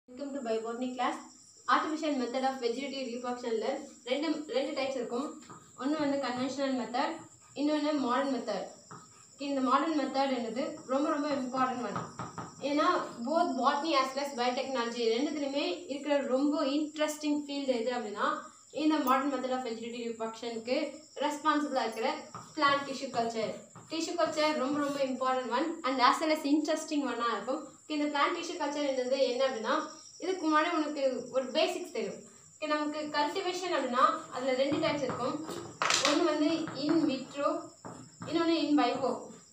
welcome to bio botany class artificial method of vegetative ரீப்ரொடக்ஷனில் ரெண்டு ரெண்டு டைப்ஸ் இருக்கும் ஒன்று வந்து கன்வென்ஷனல் மெத்தட் இன்னொன்று மாடர்ன் மெத்தட் இந்த மாடர்ன் மெத்தட் என்னது ரொம்ப ரொம்ப இம்பார்ட்டன்ட் ஒன் ஏன்னா both botany as well as biotechnology ரெண்டுத்துலையுமே இருக்கிற ரொம்ப இன்ட்ரெஸ்டிங் ஃபீல்டு எது அப்படின்னா இந்த மாடர்ன் மெத்தட் ஆஃப் வெஜிடேட்டிவ் ரீப்ரொடக்ஷனுக்கு ரெஸ்பான்சிபிளாக இருக்கிற plant tissue culture tissue culture ரொம்ப ரொம்ப important one and as well as interesting ஒன்னாக இருக்கும் Okay, இந்த பிளான்ட் டிஷ்யூ கல்ச்சர் என்னது என்ன அப்படின்னா இதுக்கு முன்னாடி உனக்கு ஒரு பேசிக்ஸ் தெரியும் Okay, நமக்கு கல்டிவேஷன் அப்படின்னா அதில் ரெண்டு டைப்ஸ் இருக்கும் ஒன்று வந்து இன் விட்ரோ இன்னொன்று in vivo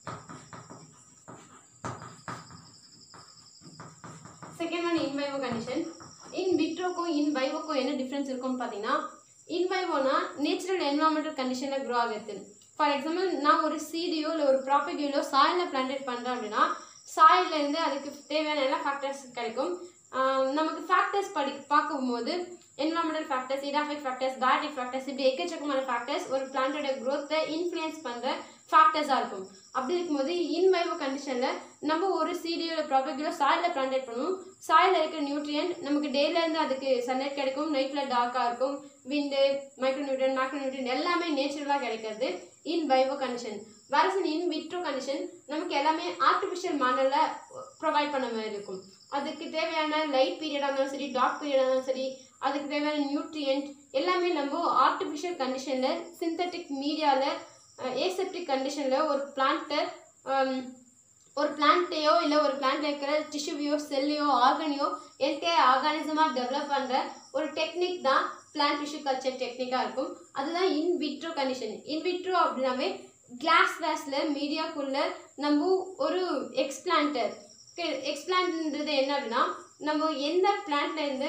second one in vivo condition in விட்ரோக்கும் இன் வைவோக்கும் என்ன டிஃப்ரென்ஸ் இருக்கும்னு பார்த்தீங்கன்னா இன் வைவோனா நேச்சுரல் என்வரான்மெண்டல் கண்டிஷனில் க்ரோ ஆகுது ஃபார் எக்ஸாம்பிள் நான் ஒரு சீடியோ இல்லை ஒரு ப்ராப்பர்ட்டியோ சாயிலில் பிளான்டேட் பண்ணுறேன் அப்படின்னா சாயிலேருந்து அதுக்கு தேவையான எல்லா ஃபேக்டர்ஸ் கிடைக்கும் ஆஹ் நமக்கு ஃபேக்டர்ஸ் படி பார்க்கும்போது environmental factors edaphic factors biotic factors இப்படி எக்கச்சக்கமான ஃபேக்டர்ஸ் ஒரு பிளான்ட்டோட க்ரோத்தை இன்ஃப்ளூயன்ஸ் பண்ணுற ஃபேக்டர்ஸாக இருக்கும் அப்படி இருக்கும்போது இன் வைவோ கண்டிஷனில் நம்ம ஒரு சீடியோ ப்ராப்பர்ட்டியோ சாயிலில் பிளான்டேட் பண்ணுவோம் சாயில் இருக்கிற நியூட்ரியன்ட் நமக்கு டேலேருந்து அதுக்கு சன்லைட் கிடைக்கும் நைட்டில் டார்க்காக இருக்கும் விண்டு மைக்ரோ நியூட்ரியன் மேக்ரோ நியூட்ரியன் எல்லாமே நேச்சுரலாக கிடைக்கிறது in vivo condition versus in vitro condition நமக்கு எல்லாமே ஆர்டிஃபிஷியல் மேனரில் ப்ரொவைட் பண்ண மாதிரி இருக்கும் அதுக்கு தேவையான லைட் பீரியடாக இருந்தாலும் சரி டார்க் பீரியடாக இருந்தாலும் சரி அதுக்கு தேவையான நியூட்ரியன்ட் எல்லாமே நம்ம ஆர்டிஃபிஷியல் கண்டிஷனில் சிந்தட்டிக் மீடியாவில் ஏசெப்டிக் கண்டிஷனில் ஒரு பிளான்ட்டை ஒரு பிளான்ட்டையோ இல்லை ஒரு பிளான்ட்ல இருக்கிற டிஷ்யூவையோ செல்லையோ ஆர்கனையோ என்டையர் ஆர்கானிசமாக டெவலப் பண்ணுற ஒரு டெக்னிக் தான் பிளான்ட் டிஷ்யூ கல்ச்சர் டெக்னிக்காக இருக்கும் அதுதான் in vitro condition in vitro அப்படின்னாவே கிளாஸ் வேஸில் மீடியாக்குள்ளே நம்ம ஒரு எக்ஸ்பிளான்ட்டர் எக்ஸ்பிளான்ட்ன்றது என்ன அப்படின்னா நம்ம எந்த பிளான்ட்லேருந்து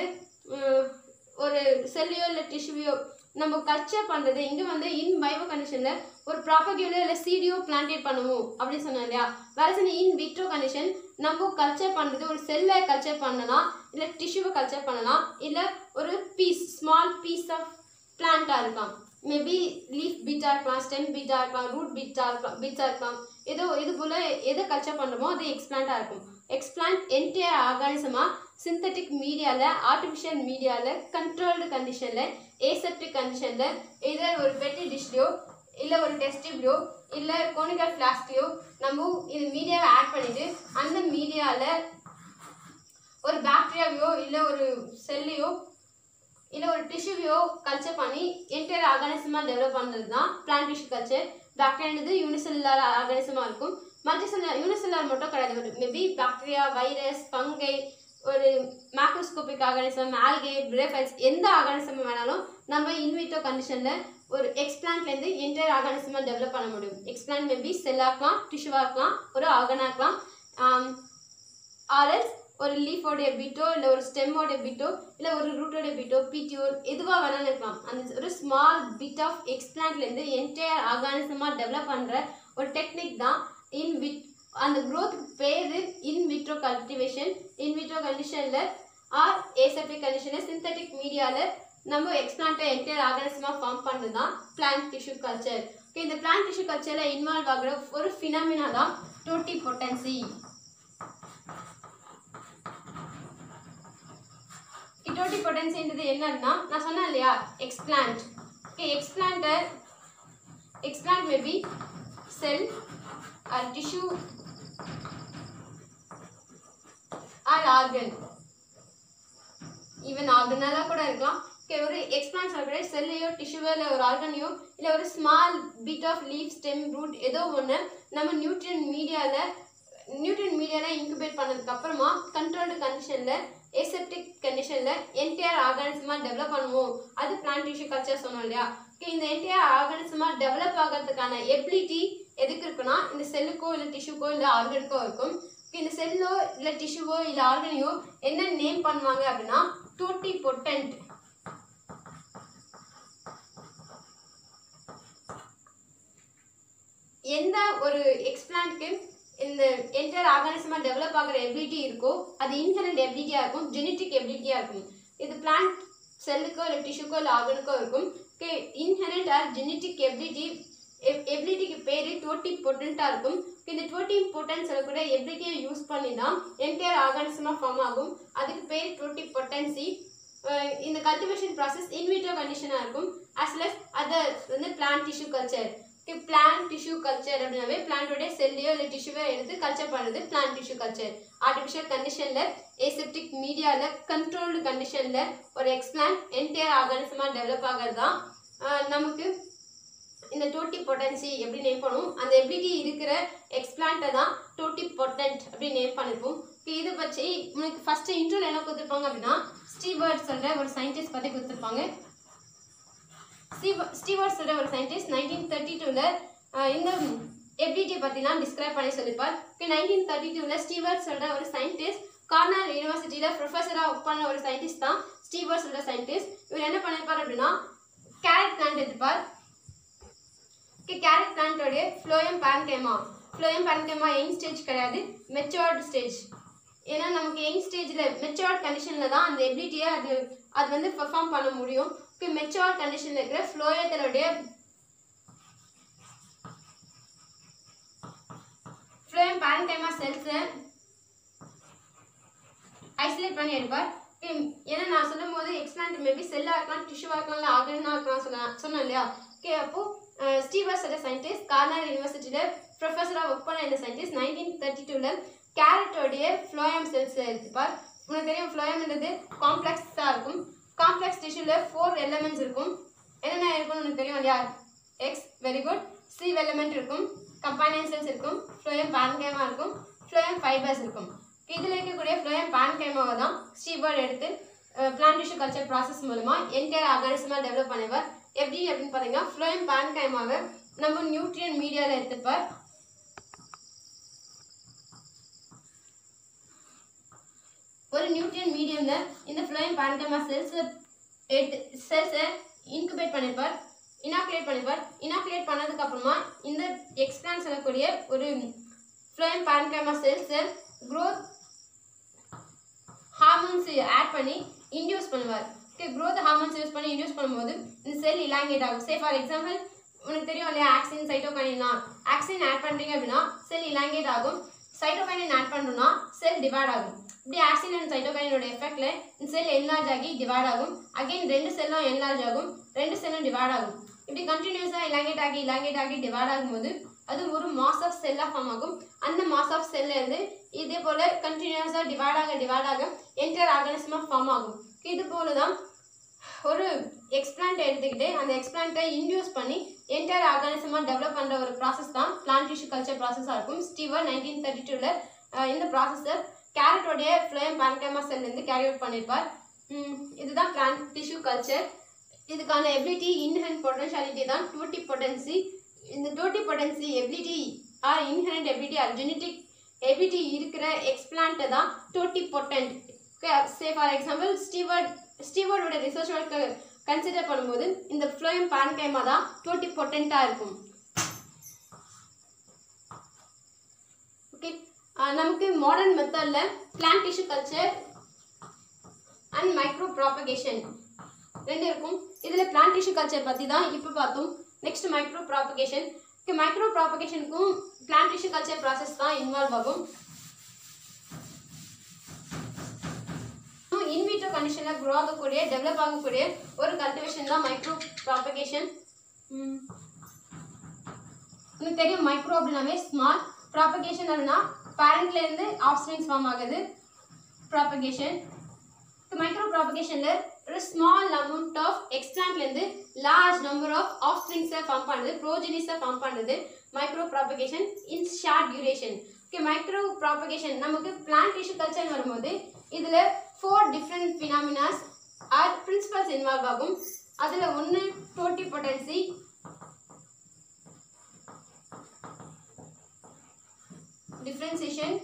ஒரு செல்லையோ இல்லை டிஷ்யூவையோ நம்ம கல்ச்சர் பண்ணுறது இங்கே வந்து இன் பைவோ கண்டிஷனில் ஒரு ப்ராப்பர்ட்டியோட இல்லை சீடியோ பிளான்டேட் பண்ணுவோம் அப்படின்னு சொன்னோம் இல்லையா வேறு இன் விட்ரோ கண்டிஷன் நம்ம கல்ச்சர் பண்ணுறது ஒரு செல்லை கல்ச்சர் பண்ணலாம் இல்லை டிஷ்யூவை கல்ச்சர் பண்ணலாம் இல்லை ஒரு பீஸ் ஸ்மால் பீஸ் ஆஃப் பிளான்ட்டாக இருக்கலாம் மேபி லீஃப் பீட்டாக இருக்கலாம் ஸ்டெம் பீட்டாக இருக்கலாம் ரூட் பீட்டாக இருக்கலாம் பீட்டாக இருக்கலாம் ஏதோ இது போல் எதை கல்ச்சர் பண்ணுறோமோ அது எக்ஸ்பிளான்ட்டாக இருக்கும் எக்ஸ்பிளான்ட் என்டையர் ஆர்கானிசமாக சிந்தட்டிக் மீடியாவில் ஆர்டிஃபிஷியல் மீடியாவில் கண்ட்ரோல்டு கண்டிஷனில் ஏசெப்டிக் கண்டிஷனில் இதர் ஒரு பெட்டி டிஷ்லையோ இல்லை ஒரு டெஸ்டிப்லையோ இல்லை கோனிக்கல் ஃப்ளாஸ்க்லையோ நம்ம இது மீடியாவை ஆட் பண்ணிவிட்டு அந்த மீடியாவில் ஒரு பாக்டீரியாவையோ இல்லை ஒரு செல்லையோ இல்லை ஒரு டிஷ்யூவையோ கல்ச்சர் பண்ணி என்டையர் ஆர்கானிசமாக டெவலப் பண்ணுறது தான் பிளான்ட் டிஷ்யூ கல்ச்சர் பாக்டீரியான்றது யூனிசெல்லார் ஆர்கானிசமாக இருக்கும் மல்டிசெல்லார் யூனிசெல்லார் மட்டும் கிடையாது மேபி பாக்டீரியா வைரஸ் பங்கை ஒரு மேக்ரோஸ்கோபிக் ஆர்கானிசம் ஆல்கே பிரேஃபைட்ஸ் எந்த ஆர்கானிசம் வேணாலும் நம்ம இன்விட்டோ கண்டிஷனில் ஒரு எக்ஸ்பிளான்ட்லேருந்து என்டையர் ஆர்கானிசமாக டெவலப் பண்ண முடியும் எக்ஸ்பிளான்ட் மேபி செல்லாக இருக்கலாம் டிஷ்யூவாக இருக்கலாம் ஒரு ஆர்கனாக இருக்கலாம் ஆர்எல்ஸ் ஒரு லீஃபோடைய பிட்டோ இல்லை ஒரு ஸ்டெம்மோடைய பிட்டோ இல்லை ஒரு ரூட்டோடைய பிட்டோ பிடிஓ எதுவாக வேணாலும் இருக்கலாம் அந்த ஒரு ஸ்மால் பிட் ஆஃப் எக்ஸ்பிளான்ட்லேருந்து என்டையர் ஆர்கானிசமாக டெவலப் பண்ணுற ஒரு டெக்னிக் தான் இன் விட் அந்த க்ரோத்துக்கு பேர் in vitro cultivation in vitro கண்டிஷனில் ஆர் ஏசெப்டிக் கண்டிஷனில் சிந்தட்டிக் மீடியாவில் நம்ம எக்ஸ்பிளான்ட்டை என்டையர் ஆர்கானிசமாக ஃபார்ம் பண்ணுறது தான் பிளான்ட் டிஷ்யூ கல்ச்சர் ஓகே இந்த பிளான்ட் டிஷ்யூ கல்ச்சரில் இன்வால்வ் ஆகிற ஒரு ஃபினாமினா தான் டோட்டி பொட்டன்சி கிட்டோட்டி பொட்டன்சின்றது என்னன்னா நான் சொன்னேன் இல்லையா எக்ஸ்பிளான்ட் ஓகே எக்ஸ்பிளான்ட்டை explant maybe cell or tissue or organ even ஆர்கனாக கூட இருக்கலாம் ஓகே ஒரு எக்ஸ்பிளான்ட் சொல்கிற செல்லையோ டிஷ்யூவோ இல்லை ஒரு ஆர்கனையோ இல்லை ஒரு small bit of leaf stem root ஏதோ ஒன்று நம்ம நியூட்ரியன் மீடியாவில் நியூட்ரியன் மீடியாவில் இன்குபேட் பண்ணதுக்கு அப்புறமா கண்ட்ரோல்டு கண்டிஷனில் ஏசெப்டிக் கண்டிஷனில் என்டையர் ஆர்கானிசமாக டெவலப் பண்ணுவோம் அது பிளான்ட் டிஷ்யூ கல்ச்சர் சொன்னோம் இல்லையா ஓகே இந்த என்டையர் ஆர்கானிசமாக டெவலப் ஆகிறதுக்கான எபிலிட்டி எதுக்கு இருக்குன்னா இந்த செல்லுக்கோ இல்லை டிஷ்யூக்கோ இல்லை ஆர்கனுக்கோ இருக்கும் ஓகே இந்த செல்லோ இல்லை டிஷ்யூவோ இல்லை ஆர்கனையோ என்ன நேம் பண்ணுவாங்க அப்படின்னா டோட்டி பொட்டன்ட் எந்த ஒரு எக்ஸ்பிளான்ட்க்கு இந்த என்டையர் ஆர்கானிசமாக டெவலப் ஆகிற எபிலிட்டி இருக்கோ அது இன்ஹரண்ட் எபிலிட்டியாக இருக்கும் ஜெனட்டிக் எபிலிட்டியாக இருக்கும் இது பிளான்ட் செல்லுக்கோ இல்லை டிஷ்யூக்கோ இல்லை ஆர்கனுக்கோ இருக்கும் okay inherent or genetic ability எபிலிட்டிக்கு பேர் டோட்டி பொட்டன்ட்டாக இருக்கும் இந்த டோட்டி பொட்டன் சொல்லக்கூடிய எபிலிட்டியை யூஸ் பண்ணி தான் என்டையர் ஆர்கானிசமாக ஃபார்ம் ஆகும் அதுக்கு பேர் டோட்டி பொட்டன்சி இந்த கல்டிவேஷன் ப்ராசஸ் இன்விட்ரோ கண்டிஷனாக இருக்கும் as well as அதர் வந்து plant tissue culture plant tissue culture அப்படின்னாவே பிளான்டோடைய செல்லையோ இல்லை டிஷ்யூவோ எடுத்து கல்ச்சர் பண்ணுறது பிளான்ட் டிஷ்யூ கல்ச்சர் ஆர்டிஃபிஷியல் கண்டிஷனில் ஏசெப்டிக் மீடியாவில் கண்ட்ரோல்டு கண்டிஷனில் ஒரு எக்ஸ்பிளான்ட் என்டையர் ஆர்கானிசமாக டெவலப் ஆகிறது தான் ஆஹ் நமக்கு இந்த டோட்டி பொட்டன்சி எப்படி நேம் பண்ணுவோம் அந்த எபிலிட்டி இருக்கிற எக்ஸ்பிளான்ட்டை தான் டோட்டி பொட்டன்ட் அப்படி நேம் பண்ணிருப்போம் Okay, இதை பற்றி உனக்கு ஃபர்ஸ்ட் இன்ட்ரோல என்ன கொடுத்துருப்பாங்க அப்படின்னா ஸ்டீவர்ட் சொல்ற ஒரு சயின்டிஸ்ட் பற்றி கொடுத்துருப்பாங்க ஸ்டீவ- ஸ்டீவர்ட் சொல்ற ஒரு சயின்டிஸ்ட் நைன்டீன் தேர்ட்டி டூவில் இந்த எபிலிட்டியை பற்றிலாம் டிஸ்கிரைப் பண்ணி சொல்லியிருப்பார் ஓகே நைன்டீன் தேர்ட்டி டூவில் ஸ்டீவர்ட் சொல்ற ஒரு சயின்டிஸ்ட் கார்னல் யூனிவர்சிட்டியில் ப்ரொஃபஸராக ஒர்க் பண்ண ஒரு சயின்டிஸ்ட் தான் ஸ்டீவர்ட் சொல்ற சயின்டிஸ்ட் இவர் என்ன பண்ணியிருப்பார் அப்படின்னா carrot plant எடுத்துப்பார் okay carrot பிளான்ட்டோடைய phloem பேன்கேமா phloem பேன்கேமா young stage கிடையாது மெச்சோர்டு ஸ்டேஜ் ஏன்னா நமக்கு யங் ஸ்டேஜில் மெச்சோர்ட் கண்டிஷனில் தான் அந்த எபிலிட்டியை அது அது வந்து பெர்ஃபார்ம் பண்ண முடியும் ஓகே மெச்சோர்ட் கண்டிஷனில் இருக்கிற ஃப்ளோயத்தோடைய ஃப்ளோயம் பேன்கேமா செல்ஸை ஐசோலேட் பண்ணி எடுப்பார் Okay, ஏன்னா நான் சொல்லும் போது எக்ஸ்பிளான்ட் மேபி செல்லாக இருக்கலாம் டிஷ்யூவாக இருக்கலாம் இல்லை ஆர்கனாக இருக்கலாம் சொன்ன சொன்னேன் இல்லையா ஓகே அப்போ ஸ்டீவர்ஸ் ஒரு சயின்டிஸ்ட் கார்னர் யூனிவர்சிட்டியில் ப்ரொஃபஸராக ஒர்க் பண்ண இந்த சயின்டிஸ்ட் நைன்டீன் தேர்ட்டி டூவில் கேரட்டோடைய ஃப்ளோயம் செல்ஸ் எடுத்துப்பார் உனக்கு தெரியும் ஃப்ளோயம்ன்றது காம்ப்ளெக்ஸாக இருக்கும் காம்ப்ளெக்ஸ் டிஷ்யூவில் ஃபோர் எலமெண்ட்ஸ் இருக்கும் என்னென்ன இருக்கும்னு உனக்கு தெரியும் இல்லையா எக்ஸ் வெரி குட் சி எலமெண்ட் இருக்கும் கம்பானியன் செல்ஸ் இருக்கும் ஃப்ளோயம் பேன்கேமா இருக்கும் ஃப்ளோயம் ஃபைபர்ஸ் இருக்கும் இதில் இருக்கக்கூடிய ஃப்ளோயம் பேன்கேமாவை தான் ஸ்டீபர்ட் எடுத்து பிளான்ட் டிஷ்யூ கல்ச்சர் ப்ராசஸ் மூலமா என்டையர் ஆர்கானிசமாக டெவலப் பண்ணுவார் எப்படி அப்படின்னு பார்த்தீங்கன்னா ஃப்ளோயம் பேன்கேமாவை நம்ம நியூட்ரியன் மீடியாவில் எடுத்துப்பார் ஒரு நியூட்ரியன் மீடியம்ல இந்த ஃப்ளோயம் பேன்கேமா செல்ஸ் எடுத்து செல்ஸை இன்குபேட் பண்ணிருப்பார் இனாக்குலேட் பண்ணிருப்பார் இனாக்குலேட் பண்ணதுக்கு அப்புறமா இந்த எக்ஸ்பிளான் சொல்லக்கூடிய ஒரு ஃப்ளோயம் பேன்கேமா செல்ஸை growth ஹார்மோன்ஸ் ஆட் பண்ணி இன்டியூஸ் பண்ணுவார் ஓகே growth ஹார்மோன்ஸ் யூஸ் பண்ணி இன்டியூஸ் பண்ணும்போது இந்த செல் இலாங்கேட் ஆகும் சே ஃபார் எக்ஸாம்பிள் உனக்கு தெரியும் இல்லையா ஆக்சின் சைட்டோகைனா ஆக்சின் ஆட் பண்ணுறீங்க அப்படின்னா செல் இலாங்கேட் ஆகும் சைட்டோகைனின் ஆட் பண்ணணும்னா செல் டிவைட் ஆகும் இப்படி ஆக்சின் அண்ட் சைட்டோகைனோட எஃபெக்ட்ல இந்த செல் என்லார்ஜ் ஆகி டிவைட் ஆகும் அகைன் ரெண்டு செல்லும் என்லார்ஜ் ஆகும் ரெண்டு செல்லும் டிவைட் ஆகும் இப்படி கண்டினியூஸாக இலாங்கேட் ஆகி இலாங்கேட் ஆகி டிவைட் ஆகும்போது அது ஒரு மாஸ் ஆஃப் செல்லாக ஃபார்ம் ஆகும் அந்த மாஸ் ஆஃப் செல்ல இருந்து இதே போல கண்டினியூஸாக டிவைட் ஆக டிவைட் ஆக என்டர் ஆர்கானிசமாக ஃபார்ம் ஆகும் இது போல தான் ஒரு எக்ஸ்பிளான்ட் எடுத்துக்கிட்டு அந்த எக்ஸ்பிளான்ட்டை இன்டியூஸ் பண்ணி என்டையர் ஆர்கானிசமாக டெவலப் பண்ணுற ஒரு ப்ராசஸ் தான் பிளான்ட் டிஷ்யூ கல்ச்சர் ப்ராசஸாக இருக்கும் ஸ்டீவர் நைன்டீன் தேர்ட்டி டூவில் இந்த ப்ராசஸை கேரட்டோடைய ஃப்ளேம் பேன்கேமா செல்லேருந்து கேரி அவுட் பண்ணியிருப்பார் உம், இதுதான் பிளான்ட் டிஷ்யூ கல்ச்சர் இதுக்கான எபிலிட்டி இன்ஹென்ட் பொட்டன்ஷியாலிட்டி தான் டூட்டி பொட்டன்சி இந்த totipotency ability or inherent ability or genetic ability இருக்கிற எக்ஸ்பிளான்ட்டை தான் totipotent say for example Steward ஸ்டீவர்டோட ரிசர்ச் ஒர்க்கை கன்சிடர் பண்ணும்போது இந்த ஃப்ளோயம் பான்கைமா தான் டோட்டி பொட்டண்ட்டாக இருக்கும் ஓகே நமக்கு மாடர்ன் மெத்தடில் plant tissue culture and micropropagation ரெண்டு இருக்கும் இதில் பிளான்ட் டிஷ்யூ கல்ச்சர் பற்றி தான் இப்போ பார்த்தோம் நெக்ஸ்ட் மைக்ரோ ப்ராபகேஷன் மைக்ரோ ப்ராபகேஷனுக்கும் பிளான்ட் டிஷ்யூ கல்ச்சர் ப்ராசஸ் தான் இன்வால்வ் ஆகும் இன்விட்ரோ கண்டிஷனில் க்ரோ ஆகக்கூடிய டெவலப் ஆகக்கூடிய ஒரு கல்டிவேஷன் தான் மைக்ரோ ப்ராபகேஷன் உங்களுக்கு தெரியும் மைக்ரோ அப்படின்னாவே ஸ்மால் ப்ராபகேஷன் அப்படின்னா பேரண்ட்லேருந்து ஆஃப்ஸ்பிரிங்ஸ் ஃபார்ம் ஆகுது ப்ராபகேஷன் மைக்ரோ ப்ராபகேஷனில் ஒரு ஸ்மால் அமௌண்ட் ஆஃப் எக்ஸ்பிளான்ட்லேருந்து லார்ஜ் நம்பர் ஆஃப் ஆஃப்ஸ்பிரிங்ஸை ஃபார்ம் பண்ணுது ப்ரோஜினிஸை ஃபார்ம் பண்ணுது micropropagation in short duration okay micropropagation நமக்கு பிளான்ட் டிஷ்யூ கல்ச்சர் வரும்போது இதில் four different phenomenas or principles involve ஆகும் அதில் ஒன்று totipotency differentiation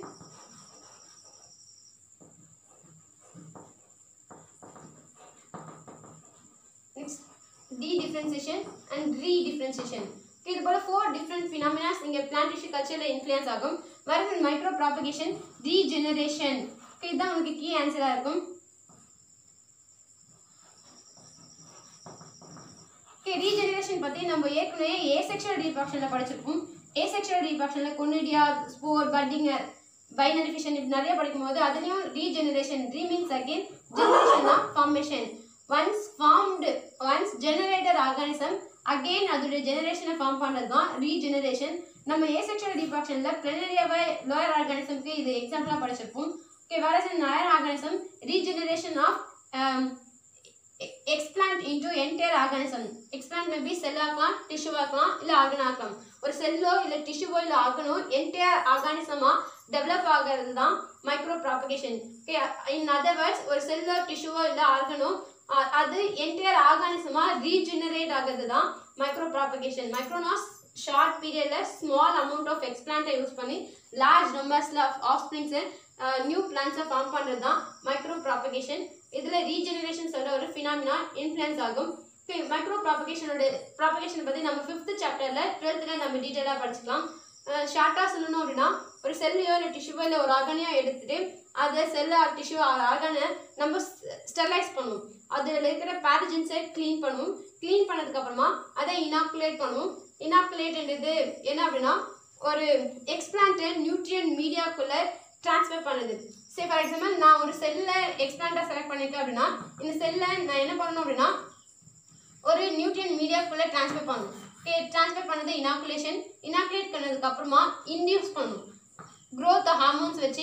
next de-differentiation and re-differentiation Okay, இது போல ஃபோர் டிஃப்ரெண்ட் ஃபினாமினாஸ் இங்கே பிளான்ட் டிஷ்யூ கல்ச்சரில் இன்ஃப்ளூயன்ஸ் ஆகும் வரது மைக்ரோ ப்ராபகேஷன் ரீஜெனரேஷன் இதுதான் உங்களுக்கு கீ ஆன்சராக இருக்கும் ஓகே ரீஜெனரேஷன் பற்றி நம்ம ஏற்கனவே ஏசெக்ஷுவல் ரீப்ராக்ஷனில் படிச்சிருப்போம் ஏசெக்ஷுவல் ரீப்ராக்ஷனில் conidia spore budding binary fission இப்படி நிறைய படிக்கும்போது அதுலேயும் regeneration re means again generation of formation once formed once generator organism again அதோடைய ஜெனரேஷனை ஃபார்ம் பண்ணுறது தான் ரீஜெனரேஷன் நம்ம ஏசெக்ஷுவல் ரீப்ராக்ஷனில் பிளனரியாவை லோயர் ஆர்கானிசம்க்கு இது எக்ஸாம்பிளாக படிச்சிருப்போம் ஓகே வேற lower organism regeneration of explant into entire organism explant maybe cell ஆக்கலாம் டிஷ்யூ ஆக்கலாம் இல்லை ஆர்கன் ஆக்கலாம் ஒரு செல்லோ இல்லை டிஷ்யூவோ இல்லை ஆர்கனோ என்டையர் ஆர்கானிசமாக டெவலப் ஆகிறது தான் micropropagation okay in other words ஒரு செல்லோ டிஷ்யூவோ இல்லை ஆர்கனோ அது என்டையர் ஆர்கானிசமாக ரீஜெனரேட் ஆகிறது தான் மைக்ரோ ப்ராபகேஷன் மைக்ரோனாஸ் ஷார்ட் பீரியடில் ஸ்மால் அமௌண்ட் ஆஃப் எக்ஸ்பிளான்ட்டை யூஸ் பண்ணி லார்ஜ் நம்பர்ஸில் ஆஃப் ஆஃப்ஸ்ப்ரிங்ஸை நியூ பிளான்ஸை ஃபார்ம் பண்ணுறது தான் மைக்ரோ ப்ராபகேஷன் இதில் ரீஜெனரேஷன் சொல்கிற ஒரு ஃபினாமினா இன்ஃப்ளூயன்ஸ் ஆகும் மைக்ரோ ப்ராபகேஷனோட ப்ராபகேஷன் பற்றி நம்ம ஃபிஃப்த் சாப்டரில் டுவெல்த்தில் நம்ம டீட்டெயிலாக படிச்சுக்கலாம் ஷார்ட்டாக சொல்லணும் அப்படின்னா ஒரு செல்லையோ இல்லை டிஷ்யூவோ இல்லை ஒரு ஆர்கனையோ எடுத்துட்டு அதை செல்லை டிஷ்யூ ஆர்கனை நம்ம ஸ்டெர்லைஸ் பண்ணுவோம் அதில் இருக்கிற பேரஜென்ஸை க்ளீன் பண்ணுவோம் க்ளீன் பண்ணதுக்கப்புறமா அதை இனாக்குலேட் பண்ணுவோம் இனாக்குலேட்ன்றது என்ன அப்படின்னா ஒரு எக்ஸ்பிளான்ட்டை நியூட்ரியன் மீடியாக்குள்ளே ட்ரான்ஸ்ஃபர் பண்ணுது சரி ஃபார் எக்ஸாம்பிள் நான் ஒரு செல்லை எக்ஸ்பிளான்ட்டாக செலக்ட் பண்ணியிருக்கேன் அப்படின்னா இந்த செல்லை நான் என்ன பண்ணணும் அப்படின்னா ஒரு நியூட்ரியன் மீடியாக்குள்ளே ட்ரான்ஸ்ஃபர் பண்ணணும் ஓகே ட்ரான்ஸ்ஃபர் பண்ணது இனாக்குலேஷன் இனாக்குலேட் பண்ணதுக்கு அப்புறமா இன்டியூஸ் பண்ணணும் க்ரோத் ஹார்மோன்ஸ் வச்சு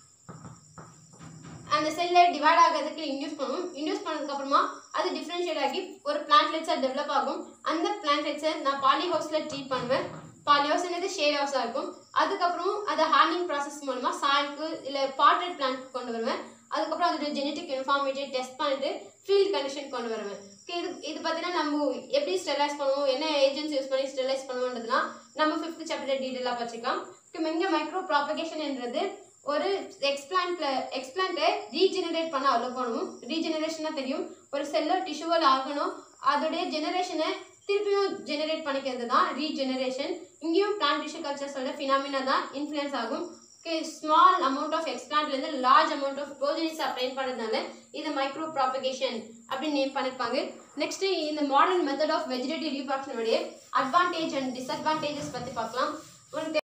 அந்த செல்லை டிவைட் ஆகிறதுக்கு இன்டியூஸ் பண்ணும் இன்டியூஸ் பண்ணதுக்கு அப்புறமா அது டிஃப்ரென்ஷியேட் ஆகி ஒரு பிளான்ட்லெட்ஸாக டெவலப் ஆகும் அந்த பிளான்ட்லெட்ஸை நான் பாலி ஹவுஸில் ட்ரீட் பண்ணுவேன் பாலி ஹவுஸ்ன்றது ஷேர் ஹவுஸாக இருக்கும் அதுக்கப்புறம் அதை ஹார்னிங் ப்ராசஸ் மூலமாக சாய்க்கு இல்லை பாட்டட் பிளான்ட் கொண்டு வருவேன் அதுக்கப்புறம் அதோட ஜெனட்டிக் யூனிஃபார்மிட்டி டெஸ்ட் பண்ணிட்டு ஃபீல்ட் கண்டிஷன் கொண்டு வருவேன் ஓகே இது இது பார்த்தீங்கன்னா நம்ம எப்படி ஸ்டெர்லைஸ் பண்ணுவோம் என்ன ஏஜென்ட்ஸ் யூஸ் பண்ணி ஸ்டெர்லைஸ் பண்ணுவோன்றதுலாம் நம்ம ஃபிஃப்த் சாப்டர் டீட்டெயிலாக படிச்சுக்கலாம் ஓகே இங்கே மைக்ரோ ப்ராபகேஷன்ன்றது ஒரு எக்ஸ்பிளான்ட்ல எக்ஸ்பிளான்ட்டை ரீஜெனரேட் பண்ண அலோவ் பண்ணுவோம் ரீஜெனரேஷனாக தெரியும் ஒரு செல்லோ டிஷ்யூவோ ஆகணும் அதோடைய ஜெனரேஷனை திருப்பியும் ஜெனரேட் பண்ணிக்கிறது தான் ரீஜெனரேஷன் இங்கேயும் பிளான்ட் டிஷ்யூ கல்ச்சர்ஸோட ஃபினாமினா தான் இன்ஃப்ளூயன்ஸ் ஆகும் ஓகே ஸ்மால் அமௌண்ட் ஆஃப் எக்ஸ்பிளான்ட்லேருந்து லார்ஜ் அமௌண்ட் ஆஃப் ப்ரோஜனிஸ் அப்ளைன் பண்ணுறதுனால இது மைக்ரோ ப்ராபகேஷன் அப்படின்னு நேம் பண்ணியிருப்பாங்க நெக்ஸ்ட் இந்த மாடர்ன் மெத்தட் ஆஃப் வெஜிடேட்டிவ் ரீப்ராக்ஷனுடைய அட்வான்டேஜ் அண்ட் டிஸ்அட்வான்டேஜஸ் பற்றி பார்க்கலாம் உங்களுக்கு